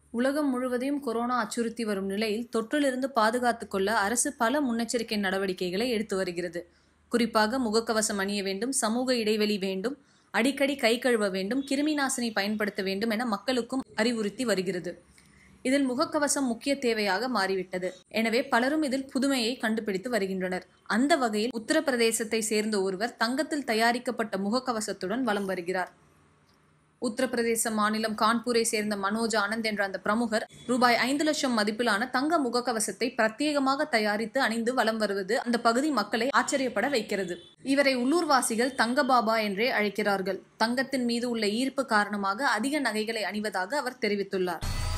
உலகம் முழுவதையும் கொரோனா அச்சுறுத்தி வரும் நிலையில் தொற்றிலிருந்து பாதுகாத்துக் கொள்ள அரசு பல முன்னெச்சரிக்கை நடவடிக்கைகளை எடுத்து வருகிறது குறிப்பாக முகக்கவசம் அணிய வேண்டும் சமூக இடைவெளி வேண்டும் அடிக்கடி கை கழுவ வேண்டும் கிருமி நாசினி பயன்படுத்த வேண்டும் என மக்களுக்கும் அறிவுறுத்தி வருகிறது இதில் முகக்கவசம் முக்கிய தேவையாக மாறிவிட்டது எனவே பலரும் இதில் புதுமையை கண்டுபிடித்து வருகின்றனர் அந்த வகையில் உத்தரப்பிரதேசத்தை சேர்ந்த ஒருவர் தங்கத்தில் தயாரிக்கப்பட்ட முகக்கவசத்துடன் வலம் வருகிறார் உத்தரப்பிரதேச மாநிலம் கான்பூரை சேர்ந்த மனோஜ் ஆனந்த் என்ற அந்த பிரமுகர் ரூபாய் ஐந்து லட்சம் மதிப்பிலான தங்க முகக்கவசத்தை பிரத்யேகமாக தயாரித்து அணிந்து வலம் வருவது அந்த பகுதி மக்களை ஆச்சரியப்பட வைக்கிறது இவரை உள்ளூர்வாசிகள் தங்க பாபா என்றே அழைக்கிறார்கள் தங்கத்தின் மீது உள்ள ஈர்ப்பு காரணமாக அதிக நகைகளை அணிவதாக அவர் தெரிவித்துள்ளார்